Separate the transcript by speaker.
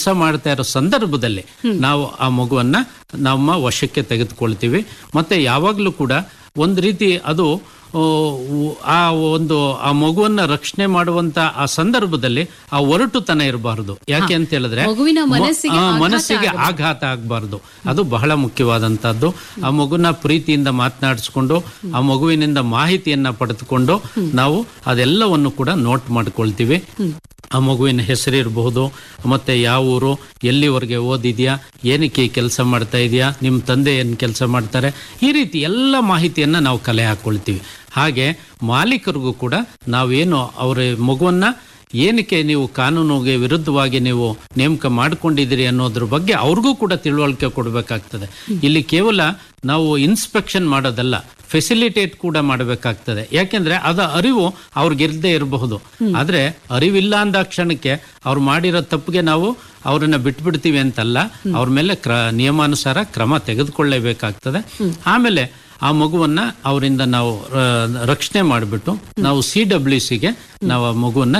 Speaker 1: ಕೆಲಸ ಮಾಡ್ತಾ ಇರೋ ಸಂದರ್ಭದಲ್ಲಿ ನಾವು ಆ ಮಗುವನ್ನ ನಮ್ಮ ವಶಕ್ಕೆ ತೆಗೆದುಕೊಳ್ತೀವಿ ಮತ್ತೆ ಯಾವಾಗಲೂ ಕೂಡ ಒಂದು ರೀತಿ ಅದು ಆ, ಆ ಒಂದು ಆ ಮಗುವನ್ನ ರಕ್ಷಣೆ ಮಾಡುವಂತ ಆ ಸಂದರ್ಭದಲ್ಲಿ ಆ ಒರಟುತನ ಇರಬಾರದು ಯಾಕೆ ಅಂತ ಹೇಳಿದ್ರೆ
Speaker 2: ಮಗುವಿನ
Speaker 1: ಮ-
Speaker 2: ಮನಸ್ಸಿಗೆ
Speaker 1: ಆ,
Speaker 2: ಆಘಾತ
Speaker 1: ಮನಸ್ಸಿಗೆ ಆಘಾತ ಆಗಬಾರ್ದು ಅದು ಬಹಳ ಮುಖ್ಯವಾದಂತದ್ದು ಆ ಮಗುನ ಪ್ರೀತಿಯಿಂದ ಮಾತನಾಡಿಸ್ಕೊಂಡು ಆ ಮಗುವಿನಿಂದ ಮಾಹಿತಿಯನ್ನ ಪಡೆದುಕೊಂಡು ನಾವು ಅದೆಲ್ಲವನ್ನು ಕೂಡ ನೋಟ್ ಮಾಡ್ಕೊಳ್ತೀವಿ ಆ ಮಗುವಿನ ಹೆಸರಿರಬಹುದು ಮತ್ತೆ ಯಾವ ಊರು ಎಲ್ಲಿವರೆಗೆ ಓದಿದ್ಯಾ ಏನಕ್ಕೆ ಕೆಲಸ ಮಾಡ್ತಾ ಇದೆಯಾ ನಿಮ್ಮ ತಂದೆ ಏನು ಕೆಲಸ ಮಾಡ್ತಾರೆ ಈ ರೀತಿ ಎಲ್ಲ ಮಾಹಿತಿಯನ್ನ ನಾವು ಕಲೆ ಹಾಕೊಳ್ತೀವಿ ಹಾಗೆ ಮಾಲೀಕರಿಗೂ ಕೂಡ ನಾವೇನು ಅವರ ಮಗುವನ್ನ ಏನಕ್ಕೆ ನೀವು ಕಾನೂನಿಗೆ ವಿರುದ್ಧವಾಗಿ ನೀವು ನೇಮಕ ಮಾಡ್ಕೊಂಡಿದ್ದೀರಿ ಅನ್ನೋದ್ರ ಬಗ್ಗೆ ಅವ್ರಿಗೂ ಕೂಡ ತಿಳುವಳಿಕೆ ಕೊಡಬೇಕಾಗ್ತದೆ ಇಲ್ಲಿ ಕೇವಲ ನಾವು ಇನ್ಸ್ಪೆಕ್ಷನ್ ಮಾಡೋದಲ್ಲ ಫೆಸಿಲಿಟೇಟ್ ಕೂಡ ಮಾಡಬೇಕಾಗ್ತದೆ ಯಾಕೆಂದ್ರೆ ಅದ ಅರಿವು ಅವ್ರಿಗಿರದೇ ಇರಬಹುದು ಆದ್ರೆ ಅರಿವಿಲ್ಲ ಅಂದ ಕ್ಷಣಕ್ಕೆ ಅವ್ರು ಮಾಡಿರೋ ತಪ್ಪಿಗೆ ನಾವು ಅವ್ರನ್ನ ಬಿಟ್ಬಿಡ್ತೀವಿ ಅಂತಲ್ಲ ಅವ್ರ ಮೇಲೆ ಕ್ರ ನಿಯಮಾನುಸಾರ ಕ್ರಮ ತೆಗೆದುಕೊಳ್ಳೇಬೇಕಾಗ್ತದೆ ಆಮೇಲೆ ಆ ಮಗುವನ್ನ ಅವರಿಂದ ನಾವು ಆ, ರಕ್ಷಣೆ ಮಾಡಿಬಿಟ್ಟು ನಾವು ಸಿ ಡಬ್ಲ್ಯೂ ಸಿಗೆ ನಾವು ಆ ಮಗುವನ್ನ